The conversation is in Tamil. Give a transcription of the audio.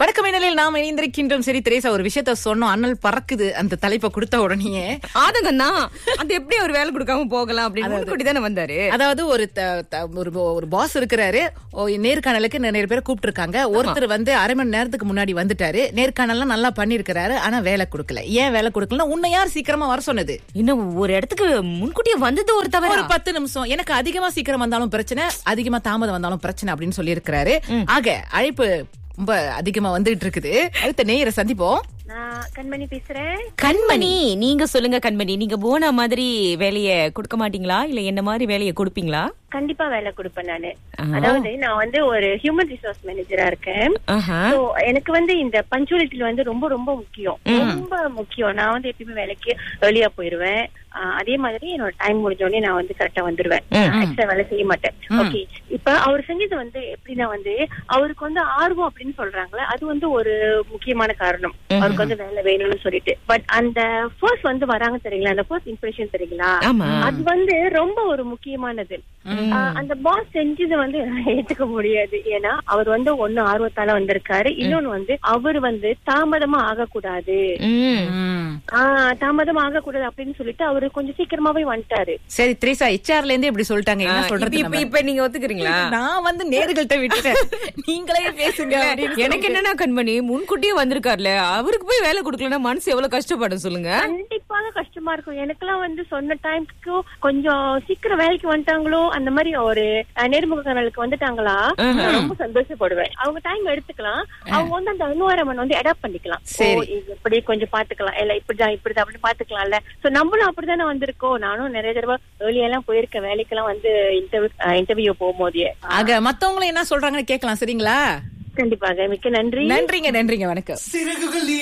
வணக்கம் இணையில் நாம் இணைந்திருக்கின்றோம் சரி திரேசா ஒரு விஷயத்த சொன்னோம் அண்ணல் பறக்குது அந்த தலைப்பை கொடுத்த உடனே ஆதங்கம் தான் அது எப்படி அவர் வேலை கொடுக்காம போகலாம் அப்படின்னு முன்கூட்டி தானே வந்தாரு அதாவது ஒரு த- த- ஒரு ஒரு பாஸ் இருக்கிறாரு ஓ, நேர்காணலுக்கு நிறைய பேர் கூப்பிட்டு இருக்காங்க ஒருத்தர் வந்து அரை மணி நேரத்துக்கு முன்னாடி வந்துட்டாரு நேர்காணல்லாம் நல்லா பண்ணிருக்கிறாரு ஆனா வேலை கொடுக்கல ஏன் வேலை கொடுக்கலன்னா உன்னை யார் சீக்கிரமா வர சொன்னது இன்னும் ஒரு இடத்துக்கு முன்கூட்டியே வந்தது ஒரு தவிர ஒரு பத்து நிமிஷம் எனக்கு அதிகமா சீக்கிரம் வந்தாலும் பிரச்சனை அதிகமா தாமதம் வந்தாலும் பிரச்சனை அப்படின்னு சொல்லி இருக்கிறாரு ஆக அழைப்பு ரொம்ப அதிகமா வந்துட்டு இருக்குது அடுத்த நேயரை சந்திப்போம் நான் கண்மணி பேசுறேன் கண்மணி நீங்க சொல்லுங்க கண்மணி நீங்க போன மாதிரி வேலைய கொடுக்க மாட்டீங்களா இல்ல என்ன மாதிரி வேலைய கொடுப்பீங்களா கண்டிப்பா வேலை கொடுப்பேன் நானு அதாவது நான் வந்து ஒரு ஹியூமன் ரிசோர்ஸ் மேனேஜரா இருக்கேன் ஆஹா. So, எனக்கு வந்து இந்த பஞ்சுவலிட்டில வந்து ரொம்ப ரொம்ப முக்கியம் ரொம்ப முக்கியம் நான் வந்து எப்பயுமே வேலைக்கு வெளியா போயிருவேன் ஆஹ் அதே மாதிரி என்னோட டைம் முடிஞ்ச உடனே நான் வந்து கரெக்டா வந்துருவேன் எக்ஸ்ட்ரா வேலை செய்ய மாட்டேன் ஓகே இப்ப அவர் செஞ்சது வந்து எப்படின்னா வந்து அவருக்கு வந்து ஆர்வம் அப்படின்னு சொல்றாங்களே அது வந்து ஒரு முக்கியமான காரணம் அவருக்கு வந்து வேலை வேணும்னு சொல்லிட்டு பட் அந்த ஃபர்ஸ்ட் வந்து வராங்க தெரியுங்களா அந்த ஃபர்ஸ்ட் இம்ப்ரெஷன் தெரியுங்களா ஆமா அது வந்து ரொம்ப ஒரு முக்கியமானது ஆஹ் அந்த பாஸ் செஞ்சது வந்து ஏத்துக்க முடியாது ஏன்னா அவர் வந்து ஒண்ணு ஆர்வத்தால வந்திருக்காரு இன்னொன்னு வந்து அவர் வந்து தாமதமா ஆகக்கூடாது ம். ம். ஆஹ் தாமதம் ஆகக்கூடாது அப்படின்னு சொல்லிட்டு அவரு கொஞ்சம் சீக்கிரமாவே வந்துட்டாரு சரி திரேசா ஹெச்ஆர்ல இருந்தே இப்படி சொல்லிட்டாங்க என்ன இப்ப- சொல்றது இப்ப நம்ம? இப்ப நீங்க ஒத்துக்கிறீங்களா நான் வந்து நேர்கள்ட்ட விட்டுட்டேன் நீங்களே பேசுங்க அப்படின்னு எனக்கு என்னன்னா கண்மணி முன்கூட்டியே வந்திருக்காருல அவருக்கு போய் வேலை கொடுக்கலன்னா மனசு எவ்வளவு கஷ்டப்படும் சொல்லுங்க கண்டிப்பாக கஷ்டமா இருக்கும் எனக்கெல்லாம் வந்து சொன்ன டைம்க்கு கொஞ்சம் சீக்கிரம் வேலைக்கு வந்துட்டாங்களோ அந்த மாதிரி ஒரு அஹ், நேர்முக கனலுக்கு வந்துட்டாங்களா நான் ரொம்ப சந்தோஷப்படுவேன் அவங்க டைம் எடுத்துக்கலாம் அவங்க வந்து அந்த என்வாரன்மெண்ட் வந்து அடாப்ட் பண்ணிக்கலாம் சரி. ஓ, இது இப்படி கொஞ்சம் பாத்துக்கலாம் இல்ல இப்படிதான் இப்படிதான் அப்படின்னு பாத்துக்கலாம்ல சோ நம்மளும் அப்படிதானே வந்திருக்கோம் நானும் நிறைய தடவை ஏர்லியெல்லாம் போயிருக்கேன் வேலைக்கெல்லாம் வந்து இன்டர்வியூ இன்டர்வியூ போகும்போதே ஆக மத்தவங்களும் என்ன சொல்றாங்கன்னு கேட்கலாம் சரிங்களா கண்டிப்பாக மிக்க நன்றி நன்றிங்க நன்றிங்க வணக்கம் சிறகுகள்